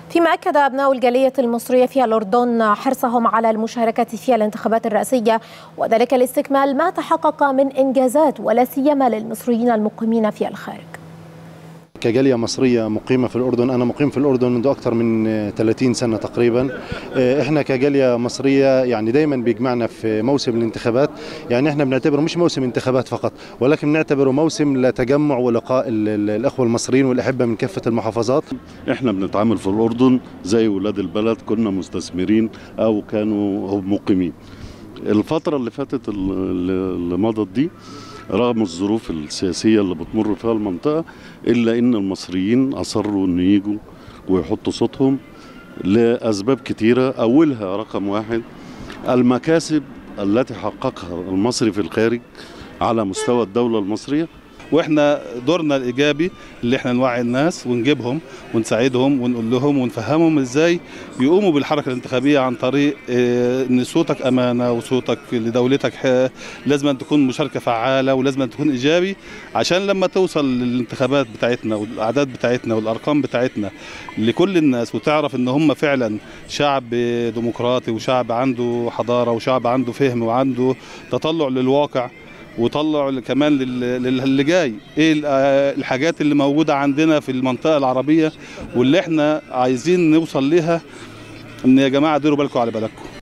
فيما أكد أبناء الجالية المصرية في الأردن حرصهم على المشاركة في الانتخابات الرئاسية وذلك لاستكمال ما تحقق من إنجازات ولا سيما للمصريين المقيمين في الخارج كجاليه مصريه مقيمه في الاردن انا مقيم في الاردن منذ اكثر من 30 سنه تقريبا احنا كجاليه مصريه يعني دايما بيجمعنا في موسم الانتخابات يعني احنا بنعتبره مش موسم انتخابات فقط ولكن بنعتبره موسم لتجمع ولقاء الاخوه المصريين والاحبه من كافه المحافظات احنا بنتعامل في الاردن زي ولاد البلد كنا مستثمرين او كانوا مقيمين الفتره اللي فاتت اللي مضت دي رغم الظروف السياسية اللي بتمر فيها المنطقة إلا إن المصريين أصروا إن يجوا ويحطوا صوتهم لأسباب كتيرة أولها رقم واحد المكاسب التي حققها المصري في الخارج على مستوى الدولة المصرية واحنا دورنا الايجابي اللي احنا نوعي الناس ونجيبهم ونساعدهم ونقول لهم ونفهمهم ازاي يقوموا بالحركه الانتخابيه عن طريق ان صوتك امانه وصوتك لدولتك لازم أن تكون مشاركه فعاله ولازم أن تكون ايجابي عشان لما توصل للانتخابات بتاعتنا والاعداد بتاعتنا والارقام بتاعتنا لكل الناس وتعرف ان هم فعلا شعب ديمقراطي وشعب عنده حضاره وشعب عنده فهم وعنده تطلع للواقع وطلعوا كمان للي جاي ايه الحاجات اللي موجوده عندنا في المنطقه العربيه واللي احنا عايزين نوصل لها ان يا جماعه ديروا بالكم على بلدكم